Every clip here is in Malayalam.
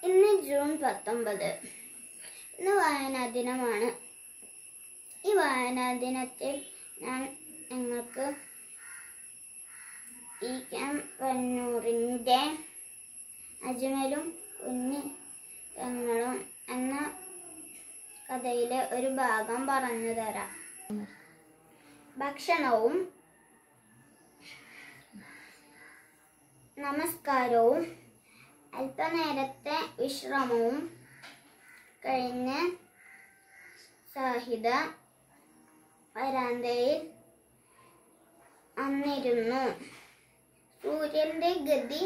ഇന്ന് ജൂൺ പത്തൊമ്പത് ഇന്ന് വായനാ ദിനമാണ് ഈ വായനാ ദിനത്തിൽ ഞാൻ നിങ്ങൾക്ക് ഇ എം വന്നൂറിൻ്റെ അജ്മലും കുഞ്ഞി പെങ്ങളും എന്ന കഥയിലെ ഒരു ഭാഗം പറഞ്ഞു തരാം ഭക്ഷണവും നമസ്കാരവും അല്പനേരത്തെ വിശ്രമവും കഴിഞ്ഞ് സാഹിദ വരാന്തയിൽ അന്നിരുന്നു സൂര്യന്റെ ഗതി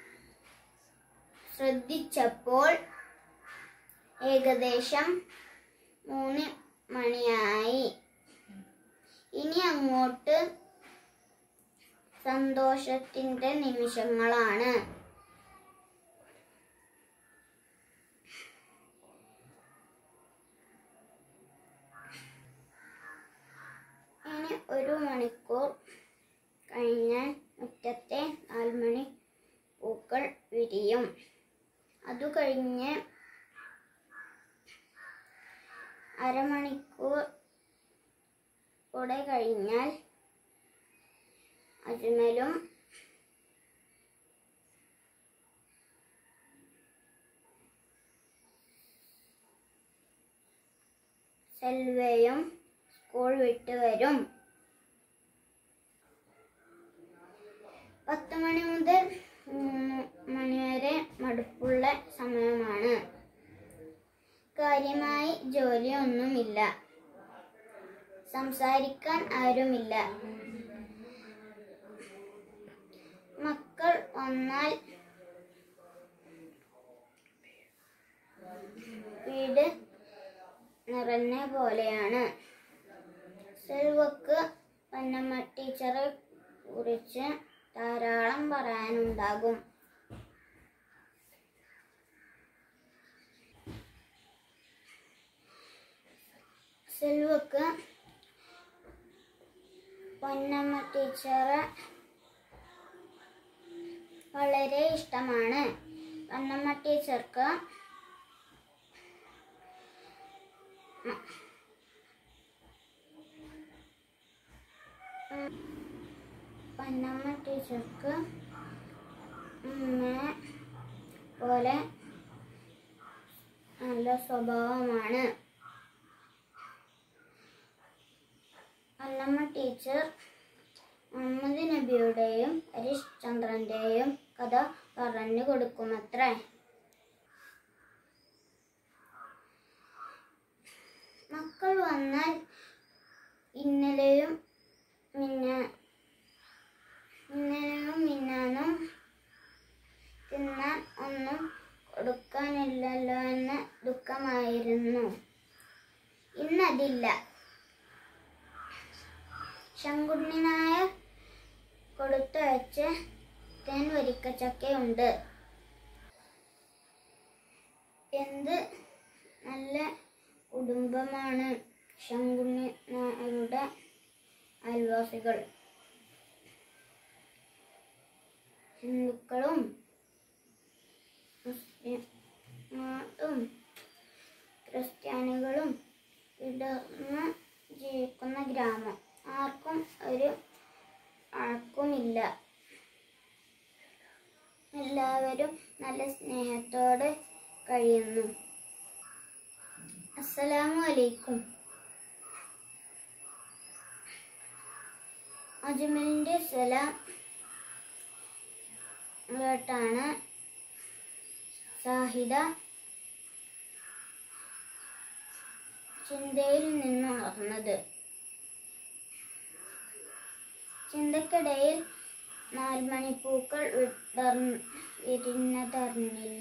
ശ്രദ്ധിച്ചപ്പോൾ ഏകദേശം മൂന്ന് മണിയായി ഇനി അങ്ങോട്ട് സന്തോഷത്തിന്റെ നിമിഷങ്ങളാണ് ഇനി ഒരു മണിക്കൂർ കഴിഞ്ഞാൽ മുറ്റത്തെ നാൽമണി പൂക്കൾ വിരിയും അതു കഴിഞ്ഞ് അരമണിക്കൂർ കൂടെ കഴിഞ്ഞാൽ അജ്മലും സെൽവയും സ്കൂൾ വിട്ട് വരും പത്ത് മണി മുതൽ മൂന്ന് മണി വരെ മടുപ്പുള്ള സമയമാണ് കാര്യമായി ജോലിയൊന്നുമില്ല സംസാരിക്കാൻ ആരുമില്ല മക്കൾ വന്നാൽ വീട് നിറഞ്ഞ പോലെയാണ് സെൽവക്ക് പന്നമ്മ ടീച്ചറെ കുറിച്ച് ധാരാളം പറയാനുണ്ടാകും സെൽവക്ക് പൊന്നമ്മ ടീച്ചറെ വളരെ ഇഷ്ടമാണ് പൊന്നമ്മ ടീച്ചർക്ക് പൊന്നമ്മ ടീച്ചർക്ക് അമ്മയെ പോലെ നല്ല സ്വഭാവമാണ് അന്നമ്മ ടീച്ചർ മുഹമ്മദ് നബിയുടെയും ഹരീഷ് ചന്ദ്രന്റെയും കഥ പറഞ്ഞു കൊടുക്കുമത്രേ മക്കൾ വന്നാൽ ഇന്നലെയും മിന്ന ഇന്നലെയും മിന്നാനും തിന്നാൻ ഒന്നും കൊടുക്കാനില്ലല്ലോ എന്ന് ദുഃഖമായിരുന്നു ഇന്നതില്ല ശങ്കുണ്ണി നായർ കൊടുത്തയച്ച തേൻ വരിക്കച്ചക്കയുണ്ട് എന്ത് നല്ല കുടുംബമാണ് ശങ്കുണ്ണി നായരുടെ അയൽവാസികൾ ഹിന്ദുക്കളും മുസ്ലിങ്ങളും ക്രിസ്ത്യാനികളും വിടർന്ന് ജീവിക്കുന്ന ഗ്രാമം ആർക്കും ഒരു ആർക്കുമില്ല എല്ലാവരും നല്ല സ്നേഹത്തോടെ കഴിയുന്നു അസ്സലാമു അലൈക്കും അജ്മലിന്റെ സലാം കേട്ടാണ് സാഹിദ ചിന്തയിൽ നിന്ന് ഉണർന്നത് ചിന്തക്കിടയിൽ നാൽമണിപ്പൂക്കൾ വിടർന്ന് വിരിഞ്ഞതറിഞ്ഞില്ല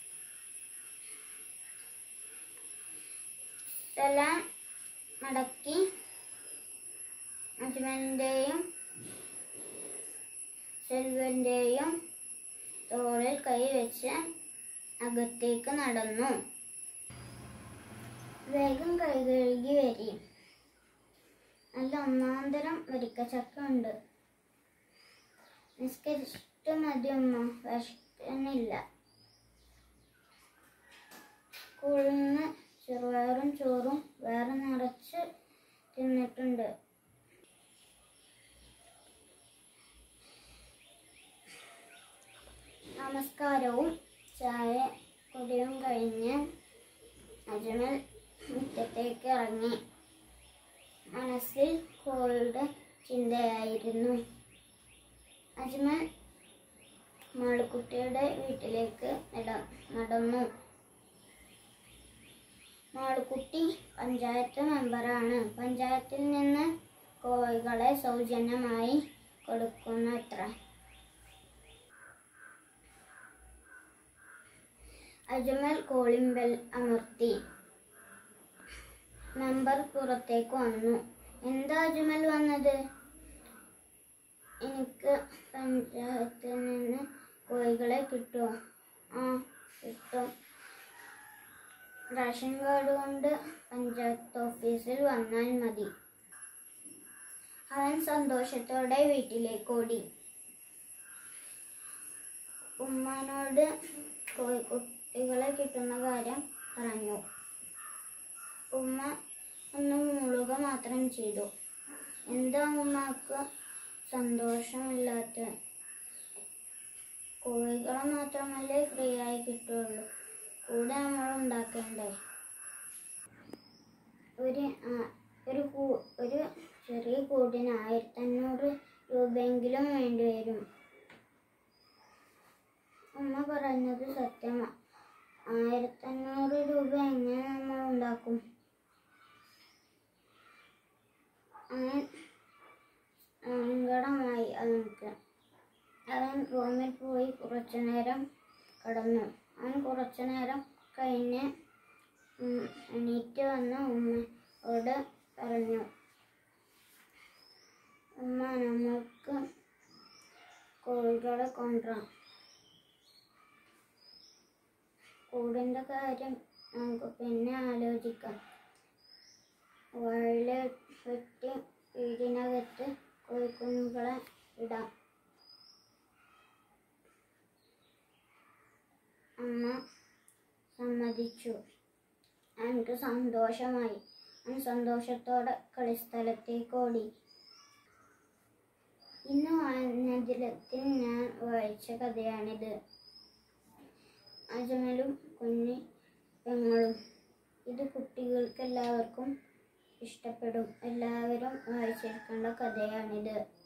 സലാം മടക്കി അജ്മലിൻ്റെയും സെൽവന്റെയും തോളിൽ കൈവച്ച് അകത്തേക്ക് നടന്നു വേഗം കൈ കഴുകി വരി നല്ല ഒന്നാന്തരം വരിക്കച്ചക്ക ഉണ്ട് നിസ്കരിച്ചിട്ട് മതി ഉമ്മ വിശക്കുന്നില്ല സ്കൂളിൽ നിന്ന് ചെറുപയറും ചോറും വേറെ നിറച്ച് തിന്നിട്ടുണ്ട് നമസ്കാരവും ചായ കുടിയും കഴിഞ്ഞ് അജ്മൽ മുറ്റത്തേക്ക് ഇറങ്ങി മനസ്സിൽ കോഴിയുടെ ചിന്തയായിരുന്നു അജ്മൽ മാളുക്കുട്ടിയുടെ വീട്ടിലേക്ക് നട- നടന്നു മാളുക്കുട്ടി പഞ്ചായത്ത് മെമ്പറാണ് പഞ്ചായത്തിൽ നിന്ന് കോഴികളെ സൗജന്യമായി കൊടുക്കുന്നു അത്ര അജ്മൽ കോളിംഗ് ബെൽ അമർത്തി മെമ്പർ പുറത്തേക്ക് വന്നു എന്താ അജ്മൽ വന്നത് എനിക്ക് പഞ്ചായത്തിൽ നിന്ന് കോഴികളെ കിട്ടുമോ ആ കിട്ടും റേഷൻ കാർഡ് കൊണ്ട് പഞ്ചായത്ത് ഓഫീസിൽ വന്നാൽ മതി അവൻ സന്തോഷത്തോടെ വീട്ടിലേക്ക് ഓടി ഉമ്മാനോട് കോഴിക്കുട്ടികളെ കിട്ടുന്ന കാര്യം പറഞ്ഞു ഉമ്മ ഒന്ന് മുളുക മാത്രം ചെയ്തു എന്താ ഉമ്മക്ക് സന്തോഷമില്ലാത്ത കോഴികളെ മാത്രമല്ലേ ഫ്രീ ആയി കിട്ടുള്ളൂ കൂടെ നമ്മൾ ഉണ്ടാക്കണ്ടേ ഒരു ആ, ഒരു കൂ- ഒരു ചെറിയ കൂടിന് ആയിരത്തഞ്ഞൂറ് രൂപയെങ്കിലും വേണ്ടി വരും ഉമ്മ പറഞ്ഞത് സത്യമാണ് ആയിരത്തഞ്ഞൂറ് രൂപ എങ്ങനെ നമ്മൾ ഉണ്ടാക്കും അവൻ സങ്കടമായി അവനക്ക് അവൻ റൂമിൽ പോയി കുറച്ചു നേരം കിടന്നു അവൻ കുറച്ചു നേരം കഴിഞ്ഞ് ഉം, എണീറ്റ് വന്ന് ഉമ്മയോട് പറഞ്ഞു ഉമ്മ നമുക്ക് കോഴികളെ കൊണ്ടുവരാം കൂടിൻ്റെ കാര്യം നമുക്ക് പിന്നെ ആലോചിക്കാം വഴി വെട്ടി വീടിനകത്ത് കോഴിക്കുഞ്ഞുങ്ങളെ ഇടാം അമ്മ സമ്മതിച്ചു എനിക്ക് സന്തോഷമായി ഞാൻ സന്തോഷത്തോടെ കളിസ്ഥലത്തേക്ക് ഓടി ഇന്ന് വായനദിനത്തിൽ ഞാൻ വായിച്ച കഥയാണിത് അജമലും കുഞ്ഞി പെങ്ങളും ഇത് കുട്ടികൾക്ക് എല്ലാവർക്കും ഇഷ്ടപ്പെടും എല്ലാവരും വായിച്ചെടുക്കേണ്ട കഥയാണിത്